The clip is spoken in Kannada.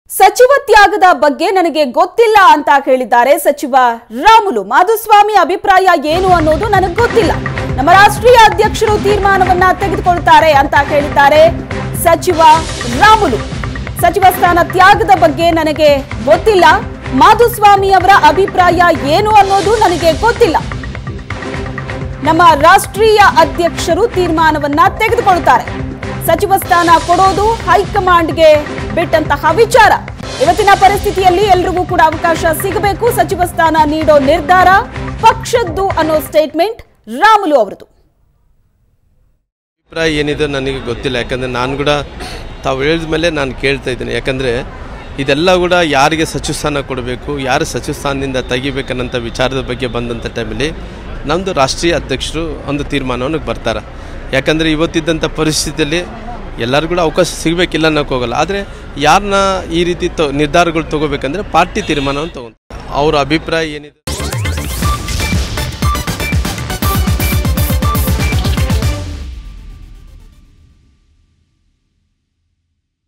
ಸಚಿವ ತ್ಯಾಗದ ಬಗ್ಗೆ ನನಗೆ ಗೊತ್ತಿಲ್ಲ ಅಂತ ಹೇಳಿದ್ದಾರೆ ಸಚಿವ ರಾಮುಲು ಮಾಧುಸ್ವಾಮಿ ಅಭಿಪ್ರಾಯ ಏನು ಅನ್ನೋದು ನನಗೆ ಗೊತ್ತಿಲ್ಲ ನಮ್ಮ ರಾಷ್ಟ್ರೀಯ ಅಧ್ಯಕ್ಷರು ತೀರ್ಮಾನವನ್ನ ತೆಗೆದುಕೊಳ್ತಾರೆ ಅಂತ ಹೇಳಿದ್ದಾರೆ ಸಚಿವ ರಾಮುಲು ಸಚಿವ ಸ್ಥಾನ ತ್ಯಾಗದ ಬಗ್ಗೆ ನನಗೆ ಗೊತ್ತಿಲ್ಲ ಮಾಧುಸ್ವಾಮಿ ಅವರ ಅಭಿಪ್ರಾಯ ಏನು ಅನ್ನೋದು ನನಗೆ ಗೊತ್ತಿಲ್ಲ ನಮ್ಮ ರಾಷ್ಟ್ರೀಯ ಅಧ್ಯಕ್ಷರು ತೀರ್ಮಾನವನ್ನ ತೆಗೆದುಕೊಳ್ತಾರೆ ಸಚಿವ ಸ್ಥಾನ ಕೊಡೋದು ಹೈಕಮಾಂಡ್ಗೆ ಬಿಟ್ಟಂತಹ ವಿಚಾರ ಇವತ್ತಿನ ಪರಿಸ್ಥಿತಿಯಲ್ಲಿ ಎಲ್ರಿಗೂ ಕೂಡ ಅವಕಾಶ ಸಿಗಬೇಕು ಸಚಿವ ಸ್ಥಾನ ನೀಡೋ ನಿರ್ಧಾರ ಪಕ್ಷದ್ದು ಅನ್ನೋ ಸ್ಟೇಟ್ಮೆಂಟ್ ರಾಮುಲು ಅವರದು ಅಭಿಪ್ರಾಯ ಏನಿದೆ ನನಗೆ ಗೊತ್ತಿಲ್ಲ ಯಾಕಂದರೆ ನಾನು ಕೂಡ ತಾವು ಹೇಳಿದ ಮೇಲೆ ನಾನು ಕೇಳ್ತಾ ಇದ್ದೀನಿ ಯಾಕಂದರೆ ಇದೆಲ್ಲ ಕೂಡ ಯಾರಿಗೆ ಸಚಿವ ಸ್ಥಾನ ಕೊಡಬೇಕು ಯಾರು ಸಚಿವ ಸ್ಥಾನದಿಂದ ತೆಗಿಬೇಕನ್ನಂಥ ವಿಚಾರದ ಬಗ್ಗೆ ಬಂದಂಥ ಟೈಮಲ್ಲಿ ನಮ್ಮದು ರಾಷ್ಟ್ರೀಯ ಅಧ್ಯಕ್ಷರು ಒಂದು ತೀರ್ಮಾನವನ್ನು ಬರ್ತಾರೆ ಯಾಕಂದರೆ ಇವತ್ತಿದ್ದಂಥ ಪರಿಸ್ಥಿತಿಯಲ್ಲಿ ಎಲ್ಲರೂ ಕೂಡ ಅವಕಾಶ ಸಿಗಬೇಕಿಲ್ಲ ಅನ್ನೋಕೆ ಹೋಗಲ್ಲ ಆದರೆ ಯಾರನ್ನ ಈ ರೀತಿ ತೊ ನಿರ್ಧಾರಗಳು ತೊಗೋಬೇಕಂದ್ರೆ ಪಾರ್ಟಿ ತೀರ್ಮಾನವನ್ನು ತೊಗೊಂತಾರೆ ಅವ್ರ ಅಭಿಪ್ರಾಯ ಏನಿದೆ